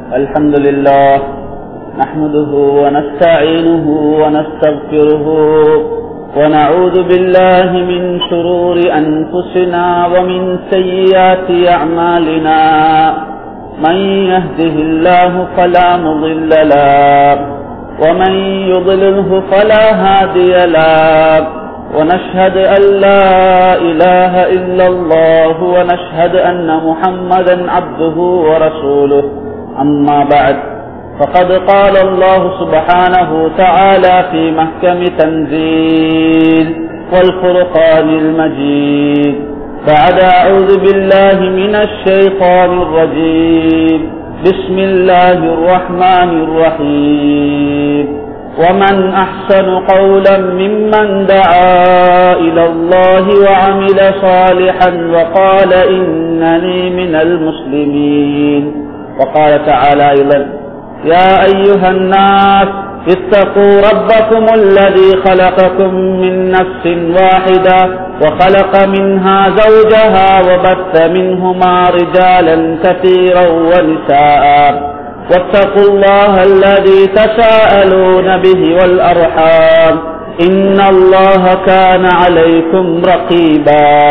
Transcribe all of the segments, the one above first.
الحمد لله نحمده ونستعينه ونستغفره ونعوذ بالله من شرور أنفسنا ومن سيئات أعمالنا من يهده الله فلا مضل له ومن يضلله فلا هادي له ونشهد أن لا إله إلا الله ونشهد أن محمدا عبده ورسوله أما بعد فقد قال الله سبحانه تعالى في محكم تنزيل والفرقان المجيد بعد أعوذ بالله من الشيطان الرجيم بسم الله الرحمن الرحيم ومن أحسن قولا ممن دعا إلى الله وعمل صالحا وقال إنني من المسلمين وقال تعالى أيضا يا أيها الناس اتقوا ربكم الذي خلقكم من نفس واحدة وخلق منها زوجها وبث منهما رجالا كثيرا ونساء واتقوا الله الذي تساءلون به والأرحام إن الله كان عليكم رقيبا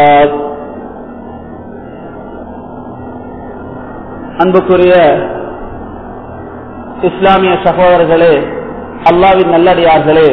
அன்புக்குரிய இஸ்லாமிய சகோதரர்களே அல்லாவின் நல்லடியார்களே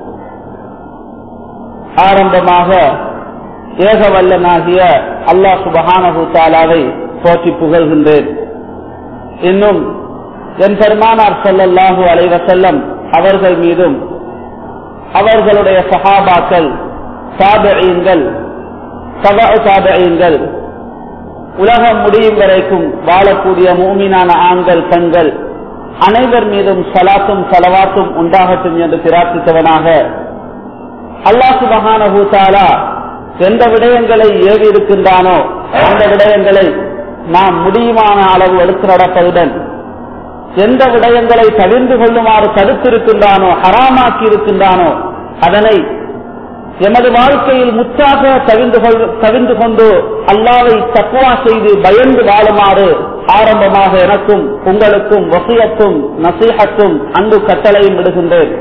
ஆரம்பமாக ஏகவல்லனாகிய அல்லாஹ் சுபஹானஹு தாலாவை போற்றி புகழ்கின்றேன் இன்னும் என் பெருமானார் சொல்லல்லாஹு அலைவசல்லம் அவர்கள் மீதும் அவர்களுடைய சகாபாக்கள் சாபீன்கள் சாபீன்கள் உலகம் முடியும் வரைக்கும் வாழக்கூடிய மூமினான ஆண்கள் பெண்கள் அனைவர் மீதும் சலாத்தும் சலவாத்தும் உண்டாகட்டும் என்று பிரார்த்தித்தவனாக அல்லாஹு மகானஹூதாலா எந்த விடயங்களை ஏவி இருக்கின்றானோ அந்த விடயங்களை நாம் முடியுமான அளவு எடுத்து நடப்பதுடன் எந்த விடயங்களை தவிர்ந்து கொள்ளுமாறு தடுத்திருக்கின்றானோ ஹராமாக்கி இருக்கின்றானோ அதனை எமது வாழ்க்கையில் முற்றாக தவிர்ந்து தவிர்ந்து கொண்டு அல்லாவை தக்குவா செய்து பயந்து வாழுமாறு ஆரம்பமாக எனக்கும் உங்களுக்கும் வசியத்தும் நசீகத்தும் அன்பு கட்டளையும் விடுகின்றேன்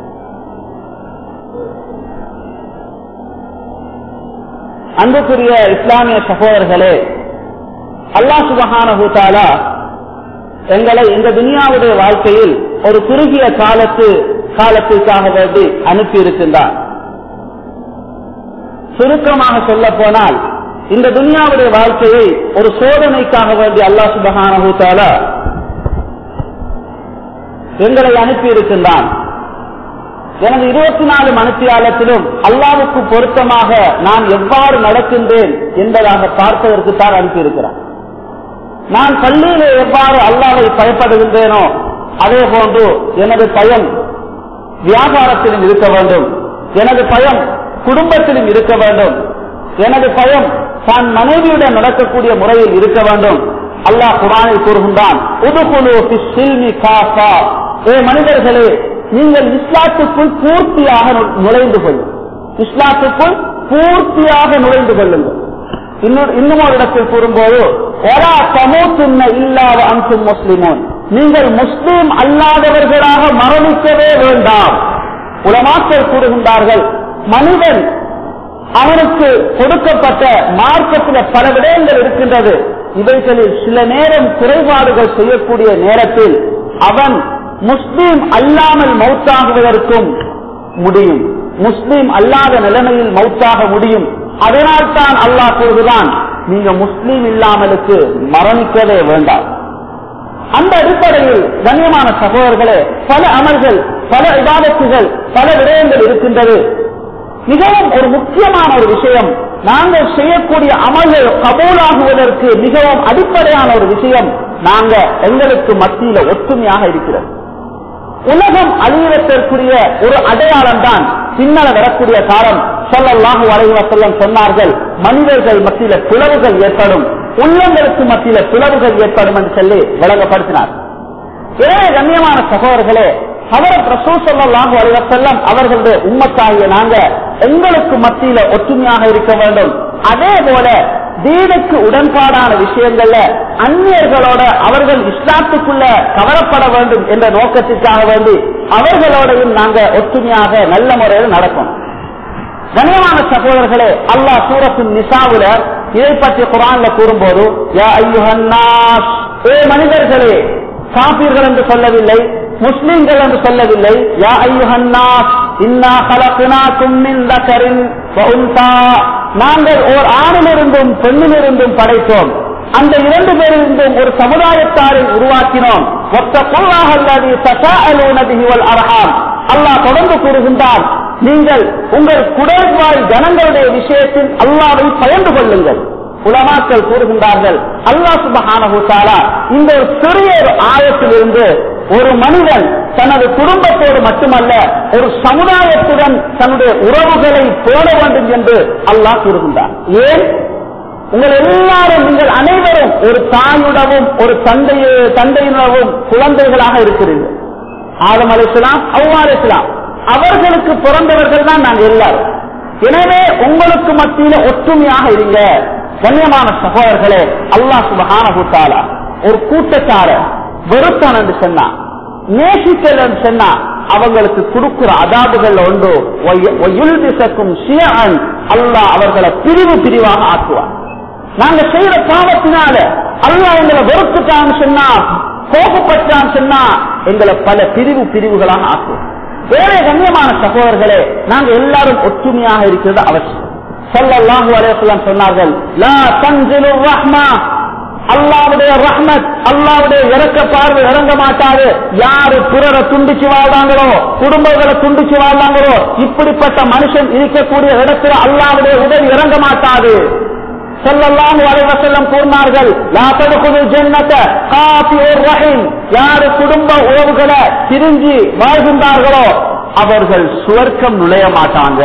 அன்புக்குரிய இஸ்லாமிய சகோதரர்களே அல்லா சுபகான எங்களை இந்த துனியாவுடைய வாழ்க்கையில் ஒரு குறுகிய காலத்து காலத்திற்காக வேண்டி அனுப்பி இருக்கின்றார் சுருக்கமாக சொல்ல போனால் இந்த துனியாவுடைய வாழ்க்கையை ஒரு சோதனைக்காக வேண்டி அல்லா சுபகான எங்களை அனுப்பி இருக்கின்றான் எனது இருபத்தி நாலு மனுத்தியாலத்திலும் அல்லாவுக்கு பொருத்தமாக நான் எவ்வாறு நடக்கின்றேன் என்பதாக பார்ப்பதற்கு தான் அனுப்பியிருக்கிறான் நான் பள்ளியிலே எவ்வாறு அல்லாவை பயப்படுகின்றேனோ அதே போன்று எனது பயம் வியாபாரத்திலும் இருக்க வேண்டும் எனது பயம் குடும்பத்திலும் இருக்க வேண்டும் எனது பயம் தான் மனைவியுடன் நடக்கக்கூடிய முறையில் இருக்க வேண்டும் அல்லாஹ் குரானில் கூறுகின்றான் ஏ மனிதர்களே நீங்கள் இஸ்லாத்துக்குள் பூர்த்தியாக நுழைந்து கொள்ளும் இஸ்லாத்துக்குள் பூர்த்தியாக நுழைந்து கொள்ளுங்கள் இன்னும் ஒரு இடத்தில் கூறும்போது ஒரா சமூத்துன்ன இல்லாத அன்சும் முஸ்லிமோன் நீங்கள் முஸ்லீம் அல்லாதவர்களாக மரணிக்கவே வேண்டாம் உலமாக்கள் கூறுகின்றார்கள் மனிதன் அவனுக்கு கொடுக்கப்பட்ட மார்க்கத்தில் பல விடயங்கள் இருக்கின்றது இவைகளில் சில நேரம் குறைபாடுகள் செய்யக்கூடிய நேரத்தில் அவன் முஸ்லீம் அல்லாமல் மௌத்தாகுவதற்கும் முடியும் முஸ்லீம் அல்லாத நிலைமையில் மௌத்தாக முடியும் அதனால் தான் அல்லாஹ் கூறுகிறான் நீங்க முஸ்லீம் இல்லாமலுக்கு மரணிக்கவே வேண்டாம் அந்த அடிப்படையில் கண்ணியமான சகோதரர்களே பல அமல்கள் பல விவாதத்துகள் பல விடயங்கள் இருக்கின்றது மிகவும் ஒரு முக்கியமான ஒரு விஷயம் நாங்கள் செய்யக்கூடிய அமல்கள் கபூலாகுவதற்கு மிகவும் அடிப்படையான ஒரு விஷயம் நாங்க எங்களுக்கு மத்தியில ஒற்றுமையாக இருக்கிறது உலகம் அழிவதற்குரிய ஒரு அடையாளம் தான் பின்னல வரக்கூடிய காலம் சொல்லல்லாஹு அலைவ செல்லம் சொன்னார்கள் மனிதர்கள் மத்தியில பிளவுகள் ஏற்படும் உள்ளங்களுக்கு மத்தியில பிளவுகள் ஏற்படும் என்று சொல்லி விளங்கப்படுத்தினார் எனவே கண்ணியமான சகோதரர்களே அவரத் ரசூல் ஸல்லல்லாஹு அலைஹி வஸல்லம் அவர்களுடைய உம்மத்தாகிய நாங்க எங்களுக்கு மத்தியில ஒற்றுமையாக இருக்க வேண்டும் அதே போல தீனுக்கு உடன்பாடான விஷயங்கள்ல அந்நியர்களோட அவர்கள் இஸ்லாத்துக்குள்ள கவரப்பட வேண்டும் என்ற நோக்கத்திற்காக வேண்டி அவர்களோடையும் நாங்க ஒற்றுமையாக நல்ல முறையில் நடக்கும் கண்ணியமான சகோதரர்களே அல்லாஹ் சூரத்தின் நிசாவுல இதை பற்றி குரான்ல கூறும்போது யா அய்யுஹன் நாஸ், ஏ மனிதர்களே காபீர்கள் என்று சொல்லவில்லை முஸ்லிம்கள் என்று சொல்லவில்லை யா அய்யுஹன் நாஸ், இன்னா خلقناكم من ذكر وأنثى. நாங்கள் ஓர் ஆணிலிருந்தும் பெண்ணிலிருந்தும் படைத்தோம் அந்த இரண்டு பேரிலிருந்தும் ஒரு சமுதாயத்தாரை உருவாக்கினோம் وَاتَّقُوا الَّذِي تَسَاءَلُونَ بِهِ وَالْأَرْحَامَ அல்லாஹ் தொடர்ந்து கூறுகின்றான் நீங்கள் உங்கள் குடல்வாழ் ஜனங்களுடைய விஷயத்தில் அல்லாவை பயந்து கொள்ளுங்கள் உலமாக்கள் கூறுகின்றார்கள் அல்லாஹ் சுபஹானஹு தஆலா இந்த ஒரு சிறிய ஒரு ஆயத்திலிருந்து ஒரு மனிதன் தனது குடும்பத்தோடு மட்டுமல்ல ஒரு சமுதாயத்துடன் தன்னுடைய உறவுகளை போட வேண்டும் என்று அல்லாஹ் கூறுகின்றான் ஏன் உங்கள் எல்லாரும் நீங்கள் அனைவரும் ஒரு தாயுடவும் ஒரு தந்தைய தந்தையினவும் குழந்தைகளாக இருக்கிறீர்கள் ஆதம் அலிஸ்லாம் அவ்வா அலிஸ்லாம் அவர்களுக்கு பிறந்தவர்கள் தான் நாங்கள் எல்லாரும் எனவே உங்களுக்கு மத்தியில ஒற்றுமையாக இருங்க கண்ணியமான சகோதரர்களே அல்லாஹ் சுபஹானஹு தஆலா ஒரு கூட்டத்தார வெறுத்தான் என்று சொன்னா நேசிக்கல் என்று சொன்னா அவங்களுக்கு கொடுக்கிற அதாபுகள் ஒன்று ஒயுல்பிசக்கும் ஷியன் அல்லாஹ் அவர்களை பிரிவு பிரிவாக ஆக்குவார் நாங்க செய்யற பாவத்தினால அல்லாஹ் எங்களை வெறுத்துட்டான்னு சொன்னா கோபப்பட்டான்னு சொன்னா எங்களை பல பிரிவு பிரிவுகளாக ஆக்குவோம் வேற கண்ணியமான சகோதரர்களே நாங்க எல்லாரும் ஒற்றுமையாக இருக்கிறது அவசியம் ஸல்லல்லாஹு அலைஹி வஸல்லம் சொன்னார்கள் லா தன்சிலு ரஹ்மா அல்லாவுடைய ரஹ்மத் அல்லாவுடைய இறக்க பார்வை இறங்க மாட்டாரு யாரு பிறரை துண்டிச்சு வாழ்றாங்களோ குடும்பங்களை துண்டிச்சு வாழ்றாங்களோ இப்படிப்பட்ட மனுஷன் இருக்கக்கூடிய இடத்துல அல்லாவுடைய உதவி இறங்க மாட்டாது ஸல்லல்லாஹு அலைஹி வஸல்லம் கூறினார்கள் லா ததுகுல் ஜன்னத காஃபியுர் ரஹீம் யார் குடும்ப உறவுகளை பிரிஞ்சு வாழ்கின்றார்களோ அவர்கள் சுவர்க்கம் நுழைய மாட்டாங்க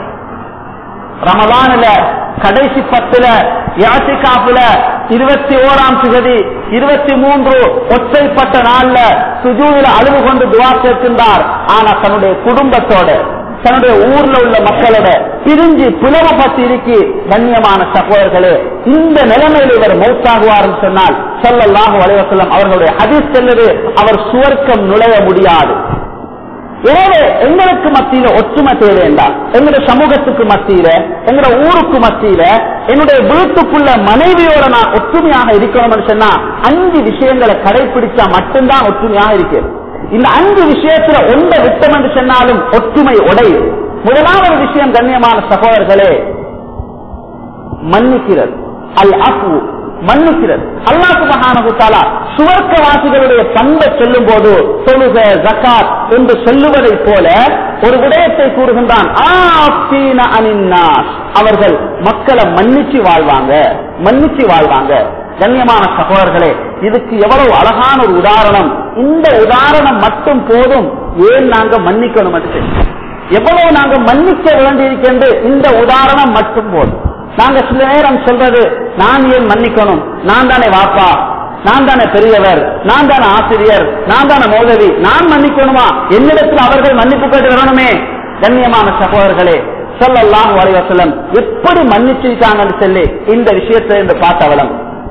ரமலான்ல கடைசி பத்துல யாத்திகாப்புல இருபத்தி ஓராம் திகதி இருபத்தி மூன்று ஒற்றைப்பட்ட நாள்ல சுஜூதில அழுது கொண்டு துவா கேட்கின்றார் ஆனா தன்னுடைய குடும்பத்தோட தன்னுடைய ஊர்ல உள்ள மக்களோட பிரிஞ்சு பிளவுபட்டு இருக்கி கண்ணியமான சகோதரர்களே இந்த நிலைமையில் இவர் மௌத்தாகுவார் சொன்னால் சொல்லல்லாஹு அலைவசல்லம் அவர்களுடைய ஹதீஸ் செல்லுது அவர் சுவர்க்கம் நுழைய முடியாது எனவே எங்களுக்கு மத்தியில ஒற்றுமை தேவைண்டா எங்களுடைய சமூகத்துக்கு மத்தியில எங்களுடைய ஊருக்கு மத்தியில என்னுடைய வீட்டுக்குள்ள மனைவியோட நான் ஒற்றுமையாக இருக்கணும்னு சொன்னா அஞ்சு விஷயங்களை கடைபிடிச்சா மட்டும்தான் ஒற்றுமையாக இருக்கிறது இந்த அஞ்சு விஷயத்துல ஒன்றை விட்டம் என்று சொன்னாலும் ஒற்றுமை உடையும் முதலாவது விஷயம் கண்ணியமான சகோதரர்களே மன்னிக்கிறது அல் அஃபு மன்னிக்கிறது அல்லாஹ் சுபஹானஹு தஆலா சுவர்க்கவாசிகளுடைய பண்பை சொல்லும் போது தொழுக ஜகாத் என்று சொல்லுவதை போல ஒரு விடயத்தை கூறுகின்றான் ஆஃபீன அனின்னாஸ் அவர்கள் மக்களை மன்னிச்சு வாழ்வாங்க மன்னிச்சு வாழ்வாங்க கண்ணியமான சகோதரர்களே இதுக்கு எவ்வளவு அழகான ஒரு உதாரணம் இந்த உதாரணம் மட்டும் போதும் ஏன் நாங்க மன்னிக்கணும் என்று தெரியும். எவ்வளவு நாங்க மன்னிக்க வேண்டியிருக்கின்ற இந்த உதாரணம் மட்டும் போதும் நாங்க சில நேரம் சொல்றது நான் ஏன் மன்னிக்கணும் நான் தானே வாப்பா நான் தானே பெரியவர் நான் தானே ஆசிரியர் நான் தானே மௌலவி நான் மன்னிக்கணுமா என்னிடத்தில் அவர்கள் மன்னிப்பு கேட்டு வரணுமே கண்ணியமான சகோதரர்களே ஸல்லல்லாஹு அலைஹி வஸல்லம் எப்படி மன்னிச்சிருக்காங்கன்னு சொல்லி இந்த விஷயத்தை இந்த பார்த்தவளம்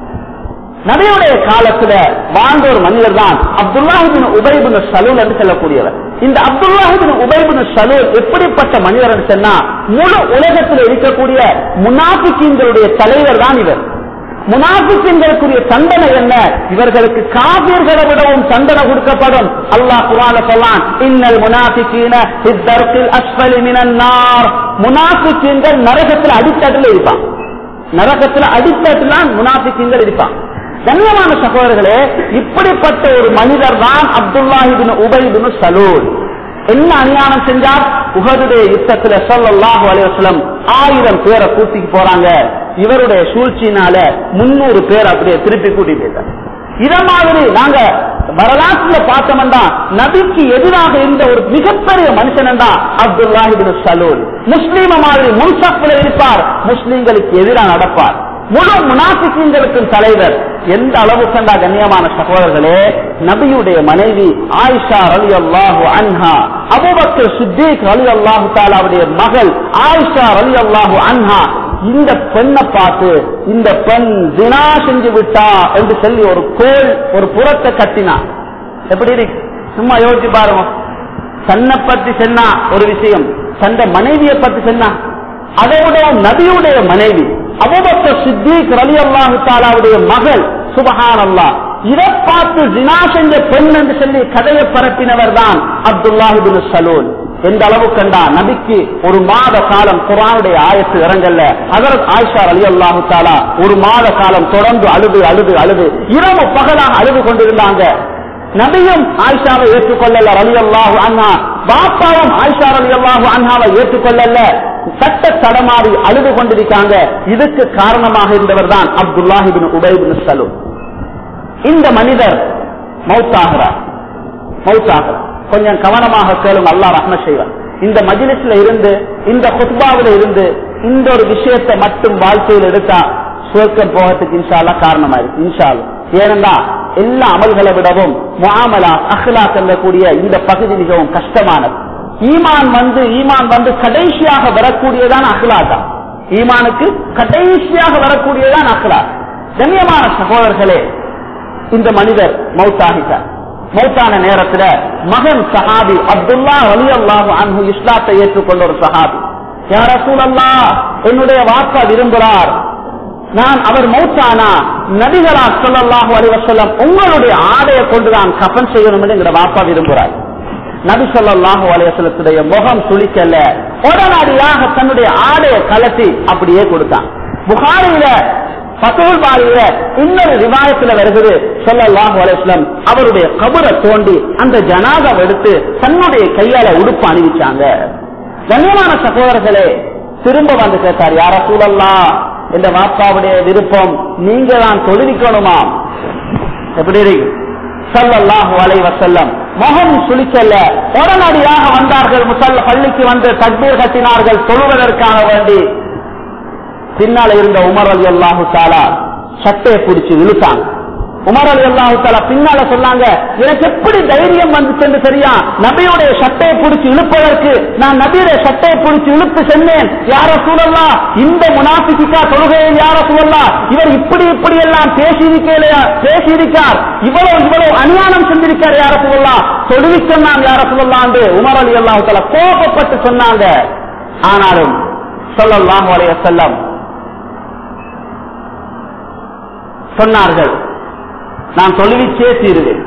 நபியுடைய காலத்துல வாழ்ந்த ஒரு மனிதர் தான் அப்துல்லாஹிபின் உபைபின் சலூல் என்று சொல்லக்கூடியவர் இந்த அப்துல்லாஹிபின் உபைபின் சலூல் எப்படிப்பட்ட மனிதர் என்று சொன்னா முழு உலகத்தில் இருக்கக்கூடிய முனாபிக்கீன்களுடைய தலைவர் தான் இவர் முனாபிக்கீன்களுக்குரிய தண்டனை என்ன இவர்களுக்கு காபிர்களை விடவும் தண்டனை கொடுக்கப்படும் அல்லாஹ் குரான சொல்லான் இன்னல் முனாபிக்கீன இத்தரத்தில் அஸ்பலி மினன் நார் முனாபிக்கீன்கள் நரகத்தில் அடித்தட்டில் இருப்பான் நரகத்தில் அடித்தட்டில் முனாபிக்கீன்கள் இருப்பான் கண்ணியமான சகோதரர்களே இப்படிப்பட்ட ஒரு மனிதர் தான் அப்துல்லாஹிபின் உபைபின் சலூல் என்ன அநியாயம் செஞ்சார் உகதுடைய யுத்தத்துல சொல்லல்லாஹு அலைவசலம் ஆயிரம் பேரை கூட்டிக்கு போறாங்க இவருடைய சூழ்ச்சியினால முன்னூறு பேர் அப்படியே திருப்பி கூட்டி போயிட்டார் இத மாதிரி நாங்க வரலாற்றுல பார்த்தோம்னா நபிக்கு எதிராக இருந்த ஒரு மிகப்பெரிய மனுஷன் தான் அப்துல்லாஹிபின் சலூல் முஸ்லீம மாதிரி முன்சப்பில் இருப்பார் முஸ்லீம்களுக்கு எதிராக நடப்பார் முழு முனாபிக்கீன்களுக்கும் தலைவர் எந்த அளவு கண்டா கண்ணியமான சகோதரர்களே நபியுடைய மனைவி ஆயிஷா அலி அல்லாஹு அன்ஹா அபுபக்கர் சித்திக் அலி அல்லாஹு தாலாவுடைய மகள் ஆயிஷா அலி அல்லாஹு அன்ஹா இந்த பெண்ணை பார்த்து இந்த பெண் தினா செஞ்சு விட்டா என்று சொல்லி ஒரு கோல் ஒரு புறத்தை கட்டினான் எப்படி இருக்கு சும்மா யோசிச்சு பாருங்க தன்னை பத்தி சொன்னா ஒரு விஷயம் தந்த மனைவியை பத்தி சொன்னா அதோட நபியுடைய மனைவி அபுபக்க சித்திக் ரலி அல்லாஹு தாலாவுடைய மகள் சுபஹான் அல்லா இதை பார்த்து ஜினா செஞ்ச பெண் என்று சொல்லி கதையை பரப்பினவர் தான் அப்துல்லாஹிபின் சலூல் எந்த அளவு கண்டா நபிக்கு ஒரு மாத காலம் குரானுடைய ஆயத்து இறங்கல்ல ஹசரத் ஆயிஷா அலி அல்லாஹு தாலா ஒரு மாத காலம் தொடர்ந்து அழுது அழுது அழுது இரவு பகலாக அழுது கொண்டிருந்தாங்க நபியும் ஆயிஷாவை ஏற்றுக்கொள்ளல ரலி அல்லாஹு அண்ணா பாப்பாவும் ஆயிஷா ரலி அல்லாஹு அண்ணாவை ஏற்றுக்கொள்ளல சட்ட தடமாறி அழுது கொண்டிருக்காங்க இதுக்கு காரணமாக இருந்தவர் தான் அப்துல்லாஹிபின் உபைபின் சலூம் இந்த மனிதர் மௌத்தாகிறார் மௌத்தாகிறார் கொஞ்சம் கவனமாக கேளும் அல்லா ரஹ்ம செய்வார் இந்த மஜிலிஸ்ல இருந்து இந்த குத்பாவில இருந்து இந்த ஒரு விஷயத்தை மட்டும் வாழ்க்கையில் எடுத்தா சுவர்க்கம் போகிறதுக்கு இன்ஷால்லா காரணமா இருக்கு இன்ஷால்லா ஏனென்றா எல்லா அமல்களை விடவும் முஆமலா அஹ்லாக் கூடிய இந்த பகுதி மிகவும் கஷ்டமானது ஈமான் வந்து ஈமான் வந்து கடைசியாக வரக்கூடியதான் அஹ்லாக்கா ஈமானுக்கு கடைசியாக வரக்கூடியதான் அஹ்லாக் கண்ணியமான சகோதரர்களே இந்த மனிதர் மௌத்தாகிட்டார் மௌத்தான நேரத்துல மகன் சஹாபி அப்துல்லா அலி அல்லாஹு அன்ஹு இஸ்லாத்தை ஏற்றுக்கொண்ட ஒரு சஹாபி யார சூழல்லா என்னுடைய வாப்பா விரும்புகிறார் நான் அவர் மௌத்தானா நபிகளா சொல்லல்லாஹு அலி வசல்லம் உங்களுடைய ஆடையை கொண்டு நான் கப்பன் செய்யணும் என்று எங்க வாப்பா விரும்புகிறார் நபி சொல்லாஹு அலையத்துடைய முகம் சுளிக்கல உடனடியாக தன்னுடைய ஆடையை கலட்டி அப்படியே கொடுத்தான் புகாரியில பத்தூல் பாரியில இன்னொரு ரிவாயத்துல வருகிறது சொல்லல்லாஹு அலையம் அவருடைய கபரை தோண்டி அந்த ஜனாதம் எடுத்து தன்னுடைய கையால உடுப்பு அணிவிச்சாங்க கண்ணியமான சகோதரர்களே திரும்ப வந்து கேட்டார் யார சூழல்லா இந்த வாப்பாவுடைய விருப்பம் நீங்க தான் தொழுவிக்கணுமா எப்படி இருக்கு சல்லல்லாஹு அலை வசல்லம் முகம் சுளிக்கல்ல உடனடியாக வந்தார்கள் முசல்ல பள்ளிக்கு வந்து தக்பீர் கட்டினார்கள் தொழுவதற்காக வேண்டி பின்னால இருந்த உமர் அலி அல்லாஹு தாலா சட்டையை பிடிச்சு இழுத்தாங்க உமர் அலி அல்லாஹு தாலா பின்னால சொன்னாங்க எனக்கு எப்படி தைரியம் வந்துச்சு சரியா நபியுடைய சட்டையை பிடிச்சு இழுப்பதற்கு நான் நபியுடைய சட்டையை பிடிச்சு இழுத்து சென்னேன் யார சூழல்லா இந்த முனாபிக்கா தொழுகையில் யார சூழல்லா இவர் இப்படி இப்படி எல்லாம் பேசியிருக்கலையா பேசியிருக்கார் இவ்வளவு இவ்வளவு அநியானம் செஞ்சிருக்கார் யார சூழல்லா தொழுவிச்சொன்னான் யார சூழல்லாண்டு உமர் அலி அல்லாஹு தாலா கோபப்பட்டு சொன்னாங்க ஆனாலும் சொல்லலாம் வரைய செல்லம் சொன்னார்கள் நான் தொழுவிச்சே தீருவேன்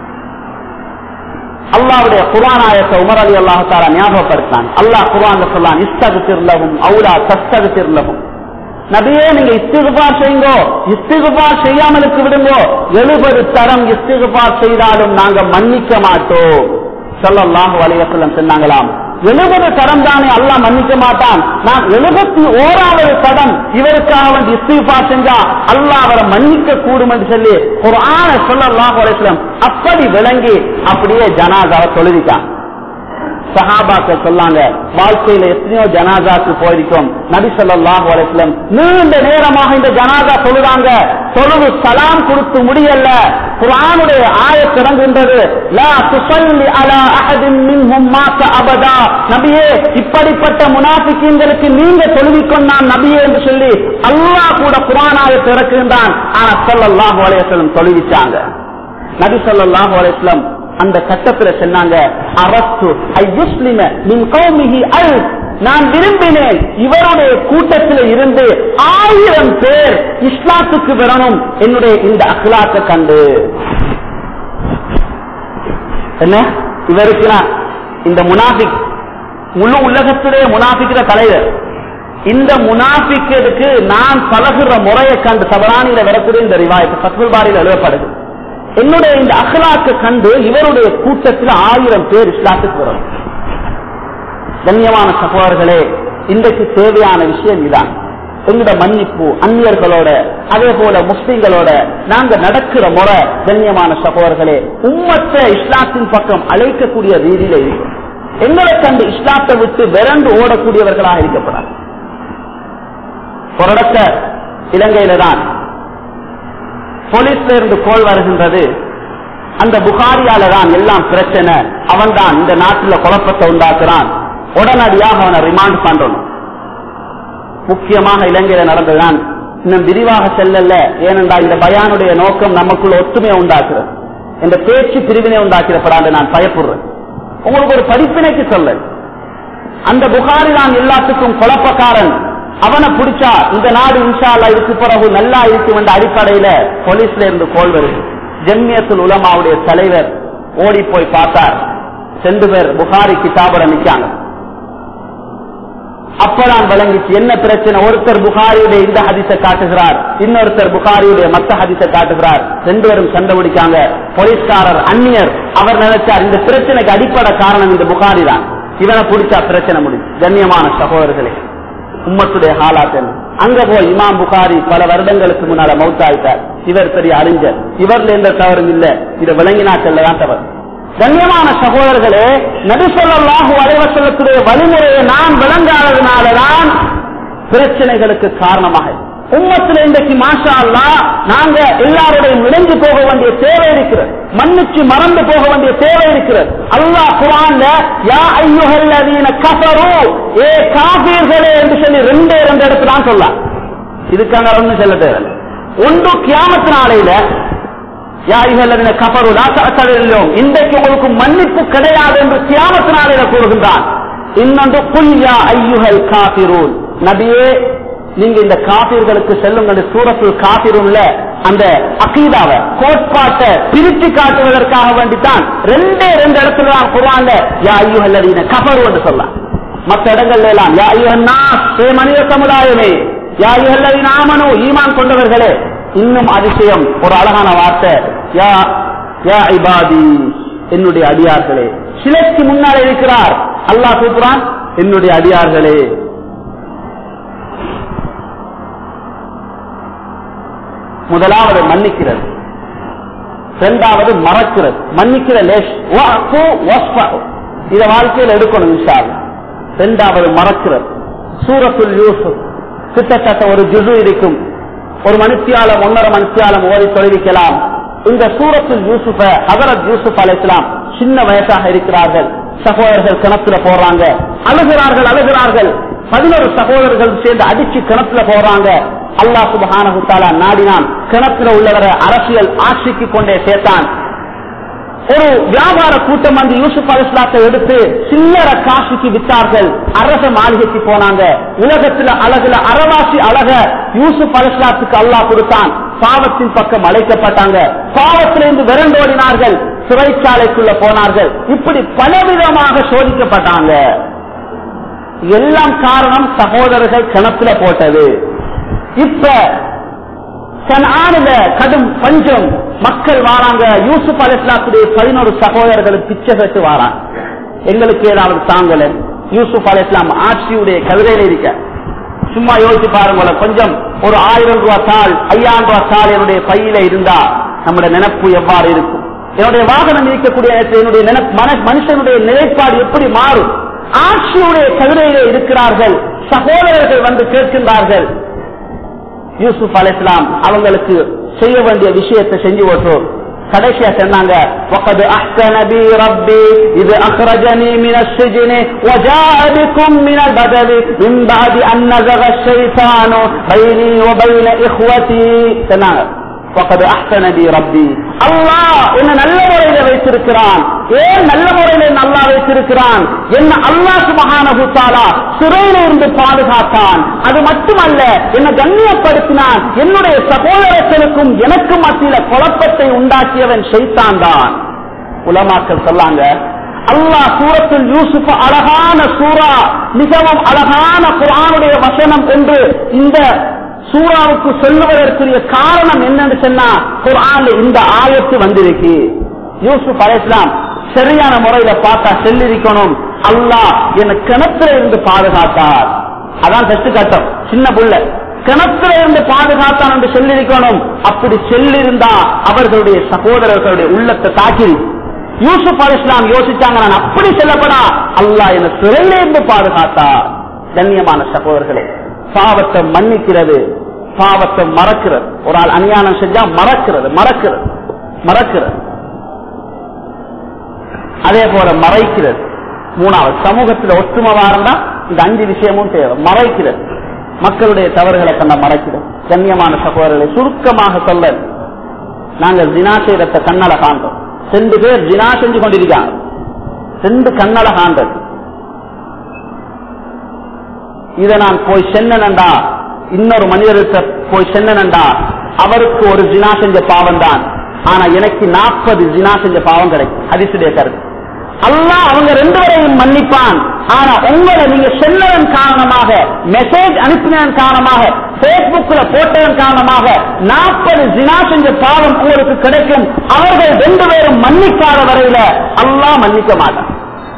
அல்லாவுடைய குரானாயத்தை உமர் அலி அல்லாஹால ஞாபகப்படுத்தான் அல்லாஹ் குரான் சொல்லான் இஸ்தகு திருலகும் அவுலா தஸ்தகு திருலகும் நபியே நீங்க இஸ்திகுபார் செய்யுங்கோ இஸ்திகுபார் செய்யாமலுக்கு விடுங்கோ எழுபது தரம் இஸ்திகுபார் செய்தாலும் நாங்க மன்னிக்க மாட்டோம் சொல்லல்லாஹு அலைவசல்லம் சொன்னாங்களாம் எழுபது தரம் தானே அல்லாஹ் மன்னிக்க மாட்டான் நான் எழுபத்தி ஓராவது தடம் இவருக்காக வந்து இஸ்திஃபா செஞ்சா அல்லாஹ் அவரை மன்னிக்க கூடும் என்று சொல்லி ஒரு ஆண சொல்லல்லாஹு அலைவசல்லம் அப்படி விளங்கி அப்படியே ஜனாதாவை தொழுவிட்டான் சஹாபாக்கள் சொல்லாங்க வாழ்க்கையில எத்தனையோ ஜனாதாக்கு போயிருக்கோம் நபி சொல்லாஹு அலைஸ்லம் நீண்ட நேரமாக இந்த ஜனாதா சொல்லுறாங்க தொழுவு சலாம் கொடுத்து முடியல குரானுடைய ஆயத் இறங்குகின்றது லா துசல்லி அலா அஹதின் மின்ஹும் மாத்த அபதா நபியே இப்படிப்பட்ட முனாஃபிக்கீன்களுக்கு நீங்க தொழுவிக்கொண்டான் நபியே என்று சொல்லி அல்லாஹ் கூட குரான் ஆயத் இறக்குகின்றான் ஆனா ஸல்லல்லாஹு அலைஹி வஸல்லம் தொழுவிச்சாங்க நபி ஸல்லல்லாஹு அலைஹி வஸல்லம் அந்த கட்டத்துல சொன்னாங்க அரசு ஐயுஸ்லிம மின் கௌமிஹி அல் நான் விரும்பினேன் இவருடைய கூட்டத்தில் இருந்து ஆயிரம் பேர் இஸ்லாத்துக்கு வரணும் என்னுடைய இந்த அഖ്ലാக்க கண்டு என்ன இவருக்கு நான் இந்த முனாஃபிக் முழு உலகத்துடைய முனாஃபிக்கிற தலைவர் இந்த முனாஃபிக்கு நான் பழகுற முறையை கண்டு சபரானியில வரக்கூடிய இந்த ரிவாயத்து சத்குல் பாரியில் எழுதப்படுது என்னுடைய இந்த அகலாக்கு கண்டு இவருடைய கூட்டத்தில் ஆயிரம் பேர் இஸ்லாத்துக்கு வரும் கண்ணியமான சகோதரர்களே இன்றைக்கு தேவையான விஷயம் இதான் எங்களோட மன்னிப்பு அந்நியர்களோட அதே போல முஸ்லிம்களோட நாங்க நடக்கிற முறை கண்ணியமான சகோதரர்களே உம்மத்த இஸ்லாத்தின் பக்கம் அழைக்கக்கூடிய ரீதியில இருக்கும் எங்களை கண்டு இஸ்லாத்தை விட்டு விரண்டு ஓடக்கூடியவர்களாக இருக்கப்படாது ஒரு இடத்த இலங்கையில தான் போலீஸ்ல இருந்து கோல் வருகின்றது அந்த புகாரியால தான் எல்லாம் பிரச்சனை அவன் தான் இந்த நாட்டில் குழப்பத்தை உண்டாக்குறான் உடனடியாக அவனை ரிமாண்ட் பண்றணும் முக்கியமாக இலங்கையில நடந்ததுதான் இன்னும் விரிவாக செல்லல ஏனென்றால் இந்த பயானுடைய நோக்கம் நமக்குள்ள ஒற்றுமையை உண்டாக்குறது இந்த பேச்சு பிரிவினை உண்டாக்கிறப்படாது நான் பயப்படுறேன் உங்களுக்கு ஒரு படிப்பினைக்கு சொல்ல அந்த புகாரி நான் எல்லாத்துக்கும் குழப்பக்காரன் அவனை பிடிச்சா இந்த நாடு இன்ஷா அல்லா இதுக்கு பிறகு நல்லா இருக்கும் என்ற அடிப்படையில போலீஸ்ல இருந்து கோல் வருது ஜெம்மியத்துல் உலமாவுடைய தலைவர் ஓடி போய் பார்த்தார் ரெண்டு பேர் புகாரி கிதாபுட நிக்காங்க அப்பதான் விளங்கிச்சு என்ன பிரச்சனை ஒருத்தர் புகாரியுடைய இந்த ஹதிசை காட்டுகிறார் இன்னொருத்தர் புகாரியுடைய மத்த ஹதிசை காட்டுகிறார் ரெண்டு பேரும் சண்டை பிடிக்காங்க போலீஸ்காரர் அந்நியர் அவர் நினைச்சார் இந்த பிரச்சனைக்கு அடிப்படை காரணம் இந்த புகாரி தான் இவனை பிடிச்சா பிரச்சனை முடியும் கண்ணியமான சகோதரர்களே உம்மத்துடைய ஹாலாத் என்ன அங்க போய் இமாம் புகாரி பல வருடங்களுக்கு முன்னால மௌத்தாயிட்டார் இவர் பெரிய அறிஞர் இவர்ல எந்த தவறும் இல்ல இதை விளங்கினாக்கள்ல தான் தவறு கண்ணியமான சகோதரர்களே நபிசல்லாஹு அலைவசல்லத்துடைய வழிமுறையை நான் விளங்காததுனாலதான் பிரச்சனைகளுக்கு காரணமாக உம்மத்துல இன்றைக்கு மாஷா அல்லா நாங்க எல்லாருடையும் இணைந்து போக வேண்டிய தேவை இருக்கிறது மன்னிச்சு மறந்து போக வேண்டிய தேவை இருக்கிறது அல்லாஹ் குரான்ல யா ஐயுகல்லதீன கஃபரு ஏ காபீர்களே என்று சொல்லி ரெண்டே ரெண்டு இடத்துல தான் சொல்லலாம் இதுக்காக ஒன்றும் சொல்ல தேவை ஒன்று கியாமத்து நாளையில இன்றைக்கு உங்களுக்கு மன்னிப்பு கிடையாது என்று தியானத்தினாலே கூறுகின்றான் இன்னொன்று புல்யா ஐயுகல் காபிரூன் நபியே நீங்க இந்த காபீர்களுக்கு செல்லுங்கள் சூரத்தில் காபிரும்ல அந்த அகீதாவை கோட்பாட்டை பிரித்து காட்டுவதற்காக வேண்டித்தான் ரெண்டே ரெண்டு இடத்துல தான் குரான்ல யா ஐயுகல் கபரு என்று சொல்லலாம் மற்ற இடங்கள்ல எல்லாம் யா ஐயுகன்னா ஏ மனித சமுதாயமே யா ஐயுகல் நாமனோ ஈமான் கொண்டவர்களே இன்னும் அதிசயம் ஒரு அழகான வார்த்தை யா யா இபாதி என்னுடைய அடியார்களே சிலைக்கு முன்னால் இருக்கிறார் அல்லாஹ் கூப்பிடுறான் என்னுடைய அடியார்களே முதலாவது மன்னிக்கிறது இரண்டாவது மறக்கிறது மன்னிக்கிற லேஷ் இத வாழ்க்கையில் எடுக்கணும் விஷால் இரண்டாவது மறக்கிறது சூரத்துல் யூசுப் கிட்டத்தட்ட ஒரு ஜுசு இருக்கும் ஒரு மனுஷியாலம் ஒன்னரை மனுஷியாலம் ஓடி தொழிலிக்கலாம் இந்த சூரத்தில் யூசுஃப ஹதரத் யூசுப் அலைக்கலாம் சின்ன வயசாக இருக்கிறார்கள் சகோதரர்கள் கிணத்துல போறாங்க அழுகிறார்கள் அழுகிறார்கள் பதினோரு சகோதரர்கள் சேர்ந்து அடிச்சு கிணத்துல போறாங்க அல்லாஹ் சுபஹானஹுத்தாலா நாடினான் கிணத்துல உள்ளவரை அரசியல் ஆட்சிக்கு கொண்டே சேர்த்தான் ஒரு வியாபார கூட்டம் வந்து யூசுப் அலிஸ்லாத்தை எடுத்து சில்லற காசுக்கு வித்தார்கள் அரச மாளிகைக்கு போனாங்க உலகத்துல அழகுல அறவாசி அழக யூசுப் அலிஸ்லாத்துக்கு அல்லாஹ் கொடுத்தான் பாவத்தின் பக்கம் அழைக்கப்பட்டாங்க பாவத்திலிருந்து விரண்டோடினார்கள் சிறைச்சாலைக்குள்ள போனார்கள் இப்படி பலவிதமாக சோதிக்கப்பட்டாங்க எல்லாம் காரணம் சகோதரர்கள் கிணத்துல போட்டது இப்ப கனானில கடும் பஞ்சம் மக்கள் வாராங்க யூசுப் அலிஸ்லாத்துடைய பதினோரு சகோதரர்கள் பிச்சை கட்டு வாராங்க எங்களுக்கு ஏதாவது தாங்கல யூசுப் அலிஸ்லாம் ஆட்சியுடைய கவிதையில இருக்க சும்மா யோசிச்சு பாருங்க கொஞ்சம் ஒரு ஆயிரம் ரூபாய் தாள் ஐயாயிரம் ரூபாய் தாள் என்னுடைய பையில இருந்தா நம்முடைய நினைப்பு எவ்வாறு இருக்கும் என்னுடைய வாகனம் இருக்கக்கூடிய நேரத்தில் என்னுடைய நினைப்பு மன- மனுஷனுடைய நிலைப்பாடு எப்படி மாறும் ஆட்சியுடைய கவிதையிலே இருக்கிறார்கள் சகோதரர்கள் வந்து கேட்கின்றார்கள் யூசுப் அலைஹிஸ்ஸலாம் அவங்களுக்கு செய்ய வேண்டிய விஷயத்தை செஞ்சு ஓட்டுறோம் கடைசியா சொன்னாங்க وقد احسن بي ربي اذ اخرجني من السجن وجاء بكم من البدل من بعد ان نزغ الشيطان بيني وبين اخوتي சொன்னாங்க وقد احسن بي ربي அல்லாஹ் என்ன நல்ல முறையில வைத்திருக்கிறான் ஏன் நல்ல முறையில என்ன அல்லாஹ் வைத்திருக்கிறான் என்ன அல்லாஹ் சுபஹானஹு தஆலா சிறையில இருந்து பாதுகாத்தான் அது மட்டுமல்ல என்ன கண்ணியப்படுத்தினான் என்னுடைய சகோதரர்களுக்கும் எனக்கும் மத்தியில குழப்பத்தை உண்டாக்கியவன் ஷைத்தான் தான் உலமாக்கள் சொல்லாங்க அல்லாஹ் சூரத்துல் யூசுப் அழகான சூரா மிகவும் அழகான குர்ஆனுடைய வசனம் என்று இந்த சூறாவுக்கு சொல்லுவதற்குரிய காரணம் என்னன்னு சொன்னா குர்ஆன்ல இந்த ஆயத்து வந்திருக்கு யூசுப் அலைஹிஸ்ஸலாம் சரியான முறையில பார்த்தா செல்லிருக்கணும் அல்லாஹ் என்னை கிணத்துல இருந்து பாதுகாத்தார் அதான் ஃபர்ஸ்ட் கட்டம் சின்ன புள்ள கிணத்துல இருந்து பாதுகாத்தான் என்று சொல்லியிருக்கணும் அப்படி சொல்லியிருந்தா அவர்களுடைய சகோதரர்களுடைய உள்ளத்தை தாக்கி யூசுப் அலிஸ்லாம் யோசிச்சாங்க நான் அப்படி சொல்லப்படா அல்லாஹ் என்ன சிறையில இருந்து பாதுகாத்தா கண்ணியமான சகோதரர்களே பாவத்தை மன்னிக்கிறது பாவத்தை மறக்கிறது ஒரு ஆள் அநியானம் செஞ்சா மறக்கிறது மறக்கிறது மறக்கிறது அதே போல மறைக்கிறது மூணாவது சமூகத்தில் ஒற்றுமை வாரண்டா இந்த அஞ்சு விஷயமும் தேவை மறைக்கிறது மக்களுடைய தவறுகளை கண்ட மறைக்கிறோம் கண்ணியமான சகோதரர்களை சுருக்கமாக சொல்ல நாங்கள் ஜினா செய்யறத கண்ணால காண்றோம் ரெண்டு பேர் ஜினா செஞ்சு கொண்டிருக்காங்க ரெண்டு கண்ணால காண்றது இதை நான் போய் சென்னனண்டா இன்னொரு மனிதருக்கு போய் சென்னனண்டா அவருக்கு ஒரு ஜினா செஞ்ச பாவம் தான் ஆனா எனக்கு நாற்பது ஜினா செஞ்ச பாவம் கிடைக்கும் ஹரிசுடைய கருத்து அல்லாஹ் அவங்க ரெண்டு பேரையும் மன்னிப்பான் ஆனா உங்களை நீங்க சென்னதன் காரணமாக மெசேஜ் அனுப்பினதன் காரணமாக பேஸ்புக்ல போட்டதன் காரணமாக நாற்பது ஜினா செஞ்ச பாவம் உங்களுக்கு கிடைக்கும் அவர்கள் ரெண்டு பேரும் மன்னிக்காத வரையில அல்லாஹ் மன்னிக்க மாட்டான்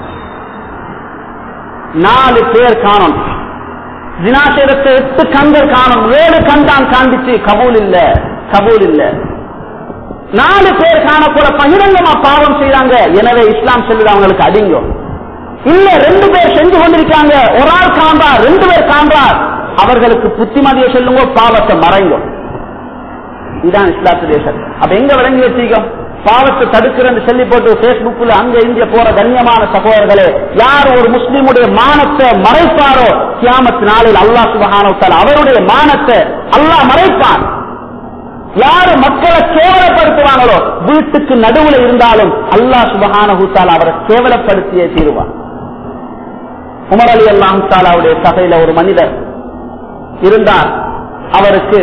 நாலு பேர் காணும் ஜினாசேரத்தை எட்டு கண்கள் காணும் ஏழு கண் தான் காண்பிச்சு கபூல் இல்ல கபூல் இல்ல நாலு பேர் காணக்கூட பகிரங்கமா பாவம் செய்யறாங்க எனவே இஸ்லாம் சொல்லுது அவங்களுக்கு அடிங்கும் இல்ல ரெண்டு பேர் செஞ்சு கொண்டிருக்காங்க ஒரு ஆள் காண்பார் ரெண்டு பேர் காண்பார் அவர்களுக்கு புத்திமதியை சொல்லுங்க பாவத்தை மறைங்கும் இதுதான் இஸ்லாத்துடைய சட்டம் அப்ப எங்க விளங்கி வச்சிருக்கோம் பாவத்தை தடுக்கிறேன்னு சொல்லி போட்டு பேஸ்புக்ல அங்க இங்க போற கண்ணியமான சகோதரர்களே யார் ஒரு முஸ்லீமுடைய மானத்தை மறைப்பாரோ கியாமத்து நாளில் அல்லாஹ் சுபஹானவத்தால் அவருடைய மானத்தை அல்லாஹ் மறைப்பான் யாரு மக்களை கேவலப்படுத்துவாங்களோ வீட்டுக்கு நடுவுல இருந்தாலும் அல்லாஹ் சுபஹானஹூத்தால் அவரை கேவலப்படுத்தியே தீருவான் உமர் அலி அல்லாம் தாலாவுடைய சபையில ஒரு மனிதர் இருந்தார் அவருக்கு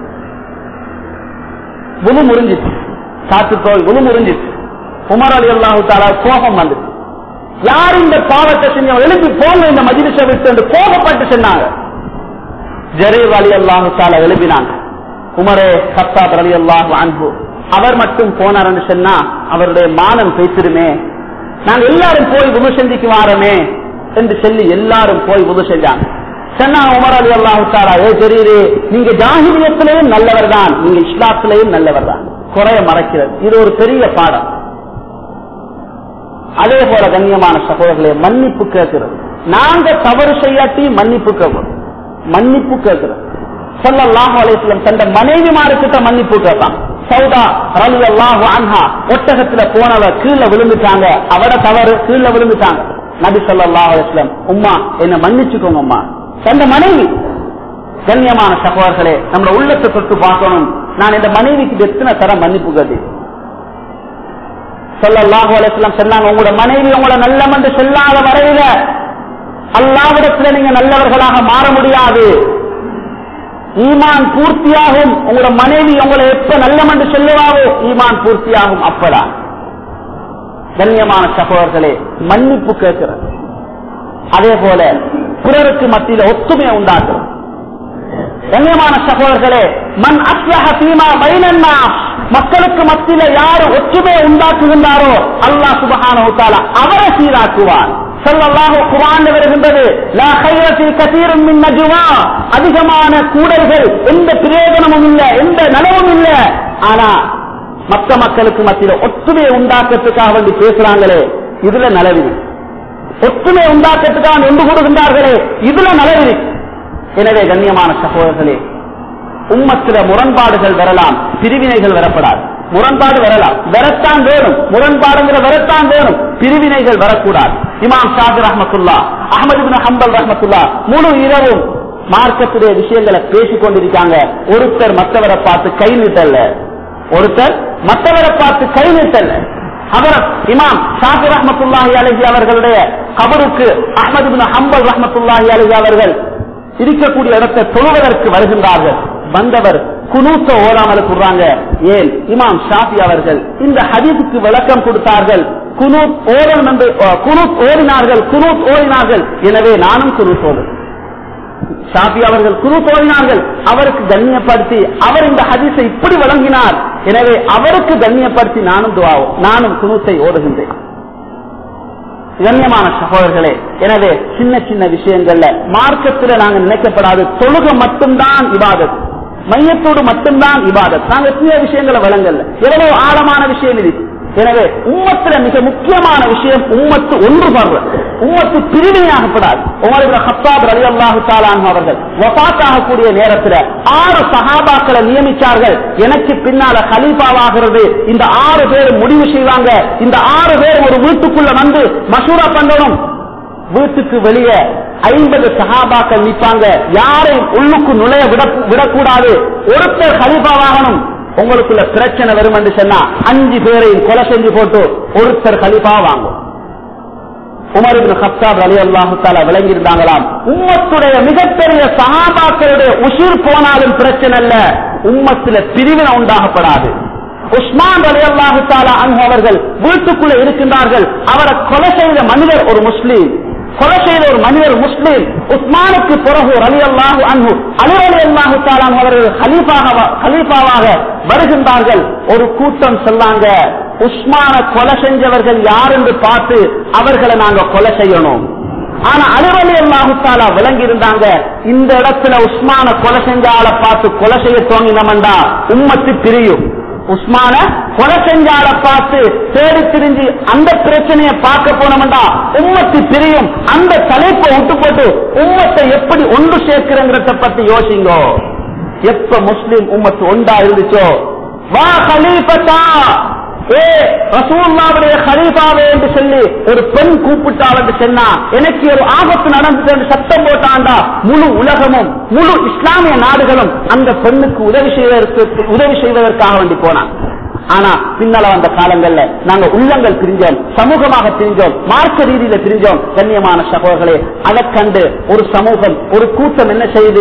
குணு முறிஞ்சிச்சு காத்து தோல் குணு முறிஞ்சிச்சு உமர் அலி அல்லாஹு தாலா கோபம் வந்துச்சு யார் இந்த பாவத்தை செஞ்சவங்க எழுப்பி போங்க இந்த மஜிலிசை விட்டு என்று கோபப்பட்டு சொன்னாங்க ஜரீர் அலி அல்லாஹு தாலா எழுப்பினாங்க உமரே கத்தாப் அலி அல்லாஹு அன்பு அவர் மட்டும் போனார்னு சொன்னா அவருடைய மானம் பேசிருமே நாங்க எல்லாரும் போய் குரு செஞ்சிக்கு வாரமே என்று சொல்லி எல்லாரும் போய் உது செஞ்சாங்க சொன்னா உமர் அலி அல்லாஹு தாலா ஏ ஜரீரே நீங்க ஜாகிரியத்திலேயும் நல்லவர் தான் நீங்க இஸ்லாத்திலேயும் நல்லவர் தான் குறைய மறைக்கிறது இது ஒரு பெரிய பாடம் அதே போல கண்ணியமான சகோதரர்களே மன்னிப்பு கேட்கிறது நாங்க தவறு செய்யாட்டி மன்னிப்பு கேட்கிறோம் மன்னிப்பு கேட்கிறோம் சொல்லல்லாஹு அலைஹிஸ்ஸலாம் தந்த மனைவிமாருக்கிட்ட மன்னிப்பு கேட்பான் சௌதா ரலி அல்லாஹு அன்ஹா ஒட்டகத்துல போனவ கீழே விழுந்துட்டாங்க அவட தவறு கீழே விழுந்துட்டாங்க நபி ஸல்லல்லாஹு அலைஹி வஸல்லம் உம்மா என்ன மன்னிச்சுக்கோங்க அம்மா தந்த மனைவி கண்ணியமான சகோதரர்களே நம்மள உள்ளத்தை தொட்டு பார்க்கணும் நான் இந்த மனைவிக்கு எத்தனை தரம் மன்னிப்பு கேட்டேன் சொல்லல்லாஹு அலைஹிஸ்ஸலாம் சொன்னாங்க உங்களோட மனைவி உங்களை நல்லம் என்று சொல்லாத வரையில அல்லாவிடத்துல நீங்க நல்லவர்களாக மாற முடியாது ஈமான் பூர்த்தியாகும் உங்களோட மனைவி உங்களை எப்ப நல்லம் என்று சொல்லுவாரோ ஈமான் பூர்த்தியாகும் அப்பதான் கண்ணியமான சகோதரர்களே மன்னிப்பு கேட்கிறது அதே போல பிறருக்கு மத்தியில ஒத்துமையை உண்டாக்குறது கண்ணியமான சகோதரர்களே மண் அஸ்லஹ சீமா பைனன்னா மக்களுக்கு மத்தியில யாரு ஒற்றுமையை உண்டாக்குகின்றாரோ அல்லாஹ் சுபஹானஹு தஆலா அவரை சீராக்குவார் ஸல்லல்லாஹு குர்ஆன்ல வருகின்றது லா கைர ஃபீ கஸீரின் மின் நஜ்வா அதிகமான கூடல்கள் எந்த பிரயோஜனமும் இல்ல எந்த நலவும் இல்ல ஆனா மற்ற மக்களுக்கு மத்தியில ஒற்றுமையை உண்டாக்கத்துக்காக வேண்டி பேசுறாங்களே இதுல நலவிரி ஒற்றுமையை உண்டாக்கத்துக்காக ஒன்று கூடுகின்றார்களே இதுல நலவிரி எனவே கண்ணியமான சகோதரர்களே உம்மத்தில முரண்பாடுகள் வரலாம் பிரிவினைகள் வரப்படாது முரண்பாடு வரலாம் வரத்தான் வேணும் முரண்பாடுங்கிற வரத்தான் வேணும் பிரிவினைகள் வரக்கூடாது இமாம் ஷாஜி ரஹமத்துல்லா அகமது பின் ஹம்பல் ரஹமத்துல்லா முழு இரவும் மார்க்கத்துடைய விஷயங்களை பேசிக் கொண்டிருக்காங்க ஒருத்தர் மற்றவரை பார்த்து கை நீட்டல்ல ஒருத்தர் மற்றவரை பார்த்து கை நீட்டல்ல அவர் இமாம் ஷாஜி ரஹமத்துல்லாஹி அலஹி அவர்களுடைய கபருக்கு அஹமது பின் ஹம்பல் ரஹமத்துல்லாஹி அலஹி அவர்கள் இருக்கக்கூடிய இடத்தை தொழுவதற்கு வருகின்றார்கள் வந்தவர் குனூத்த ஓடாமல் கூறாங்க ஏன் இமாம் ஷாஃபி அவர்கள் இந்த ஹதீஸுக்கு விளக்கம் கொடுத்தார்கள் குனூத் ஓடணும் என்று குனூத் ஓடினார்கள் குனூத் ஓடினார்கள் எனவே நானும் குனூத் ஓடும் ஷாஃபி அவர்கள் குனூத் ஓடினார்கள் அவருக்கு கண்ணியப்படுத்தி அவர் இந்த ஹதீஸை இப்படி வழங்கினார் எனவே அவருக்கு கண்ணியப்படுத்தி நானும் துவாவும் நானும் குனூத்தை ஓடுகின்றேன் கண்ணியமான சகோதரர்களே எனவே சின்ன சின்ன விஷயங்கள்ல மார்க்கத்துல நாங்க நினைக்கப்படாது தொழுக மட்டும்தான் இபாதத் மையத்தோடு மட்டும்தான் இபாதத் நாங்க சில விஷயங்களை வழங்கல எவ்வளவு ஆழமான விஷயம் இது எனவே உம்மத்துல மிக முக்கியமான விஷயம் உம்மத்து ஒன்றுபடுற உம்மத்து பிரிவினையாகப்படாது உமர் ஹத்தாப் அலி அல்லாஹு தாலான் அவர்கள் வபாத்தாகக்கூடிய நேரத்தில் ஆறு சஹாபாக்களை நியமிச்சார்கள் எனக்கு பின்னால ஹலீஃபாவாகிறது இந்த ஆறு பேர் முடிவு செய்வாங்க இந்த ஆறு பேர் ஒரு வீட்டுக்குள்ள வந்து மசூரா பண்ணணும் வீட்டுக்கு வெளியே ஐம்பது சஹாபாக்கள் நிற்பாங்க யாரையும் உள்ளுக்கு நுழைய விட விடக்கூடாது ஒருத்தர் கலிபாவாகணும் உங்களுக்குள்ள பிரச்சனை வரும் என்று சொன்னா அஞ்சு பேரையும் கொலை செஞ்சு போட்டு ஒருத்தர் கலிபா வாங்கும் உமர் இப்னு கத்தாப் அலி அல்லாஹு தாலா விளங்கி இருந்தாங்களாம் உம்மத்துடைய மிகப்பெரிய சஹாபாக்களுடைய உசிர் போனாலும் பிரச்சனை இல்ல உம்மத்துல பிரிவினை உண்டாகப்படாது உஸ்மான் அலி அல்லாஹு தாலா அன்பு அவர்கள் வீட்டுக்குள்ள இருக்கின்றார்கள் அவரை கொலை செய்த மனிதர் ஒரு முஸ்லீம் கொலை செய்த ஒரு மனிதர் முஸ்லீம் உஸ்மானுக்கு பிறகு அலி அல்லாஹு அன்பு அலி அலி அல்லாஹு தாலா அவர்கள் ஹலீஃபாக ஹலீஃபாவாக வருகின்றார்கள் ஒரு கூட்டம் சொல்லாங்க உஸ்மான கொலை செஞ்சவர்கள் யார் என்று பார்த்து அவர்களை நாங்க கொலை செய்யணும் ஆனா அலுவலி அல்லாஹுத்தாலா விளங்கி இருந்தாங்க இந்த இடத்துல உஸ்மான கொலை செஞ்ச ஆளை பார்த்து கொலை செய்ய தோங்கினோம்டா உம்மத்து பிரியும் உஸ்மான கொலை செஞ்ச ஆளை பார்த்து தேடி திரிஞ்சு அந்த பிரச்சனையை பார்க்க போனோம்டா உம்மத்து பிரியும் அந்த தலைப்பை விட்டு போட்டு உம்மத்தை எப்படி ஒன்று சேர்க்கிறங்கிறத பத்தி யோசிங்கோ எப்ப முஸ்லிம் உம்மத்து ஒன்றா இருந்துச்சோ வா ஹலீஃபத்தா ஏ ரசூல்லாவுடைய ஹலீஃபாவே என்று சொல்லி ஒரு பெண் கூப்பிட்டாள் என்று சொன்னா எனக்கு ஒரு ஆபத்து நடந்தது என்று சத்தம் போட்டாண்டா முழு உலகமும் முழு இஸ்லாமிய நாடுகளும் அந்த பெண்ணுக்கு உதவி செய்வதற்கு உதவி செய்வதற்காக வேண்டி போனான் ஆனா பின்னால வந்த காலங்கள்ல நாங்க உள்ளங்கள் பிரிஞ்சோம் சமூகமாக பிரிஞ்சோம் மார்க்க ரீதியில பிரிஞ்சோம் கண்ணியமான சகோதரர்களே அதை கண்டு ஒரு சமூகம் ஒரு கூட்டம் என்ன செய்யுது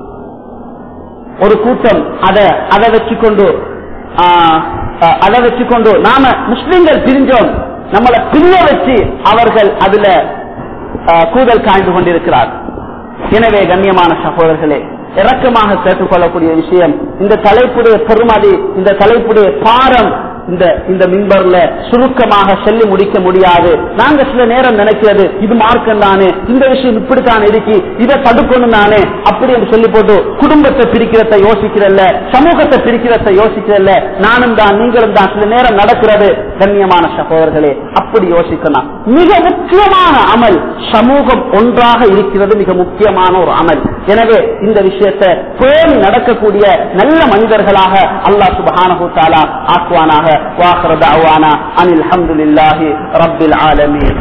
ஒரு கூட்டம் அதை அதை வச்சுக்கொண்டு ஆஹ், ஆஹ், அதை வச்சுக்கொண்டு நாம முஸ்லிம்கள் பிரிஞ்சோம் நம்மளை பிரிய வச்சு அவர்கள் அதுல ஆஹ், கூதல் காய்ந்து கொண்டிருக்கிறார் எனவே கண்ணியமான சகோதரர்களே இரக்கமாக கேட்டுக்கொள்ளக்கூடிய விஷயம் இந்த தலைப்புடைய பெருமதி இந்த தலைப்புடைய பாரம் இந்த இந்த மின்பர்ல சுருக்கமாக சொல்லி முடிக்க முடியாது நாங்க சில நேரம் நினைக்கிறது இது மார்க்கம் தானே இந்த விஷயம் இப்படித்தான் இருக்கு இதை தடுக்கணும் தானே அப்படி என்று சொல்லி போட்டு குடும்பத்தை பிரிக்கிறத யோசிக்கிறல்ல சமூகத்தை பிரிக்கிறத யோசிக்கிறல்ல நானும் தான் நீங்களும் தான் சில நேரம் நடக்கிறது கண்ணியமான சகோதரர்களே அப்படி யோசிக்கணும் மிக முக்கியமான அமல் சமூகம் ஒன்றாக இருக்கிறது மிக முக்கியமான ஒரு அமல் எனவே இந்த விஷயத்தை பேணி நடக்கக்கூடிய நல்ல மனிதர்களாக அல்லாஹ் சுபஹானஹு தஆலா ஆக்குவானாக வாஹிர தஅவானா அனில் ஹம்துலில்லாஹி ரப்பில் ஆலமீன்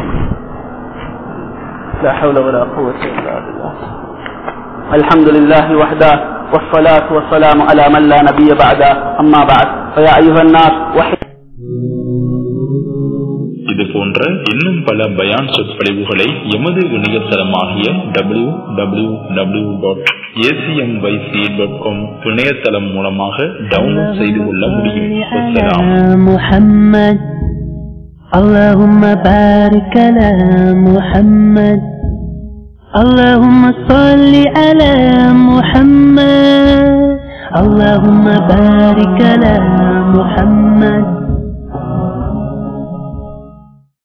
لا حول ولا قوة إلا بالله الحمد لله وحده والصلاة والسلام على من لا نبي بعده أما بعد فيا أيها الناس وحي இது போன்ற இன்னும் பல பயான் சொற்பொழிவுகளை எமது இணையதளமாகிய W W W dot ACMYC dot com இணையதளம் மூலமாக டவுன்லோட் செய்து கொள்ள முடியும் அஸ்ஸலாம். محمد اللهم بارك على محمد اللهم صل على محمد اللهم بارك على محمد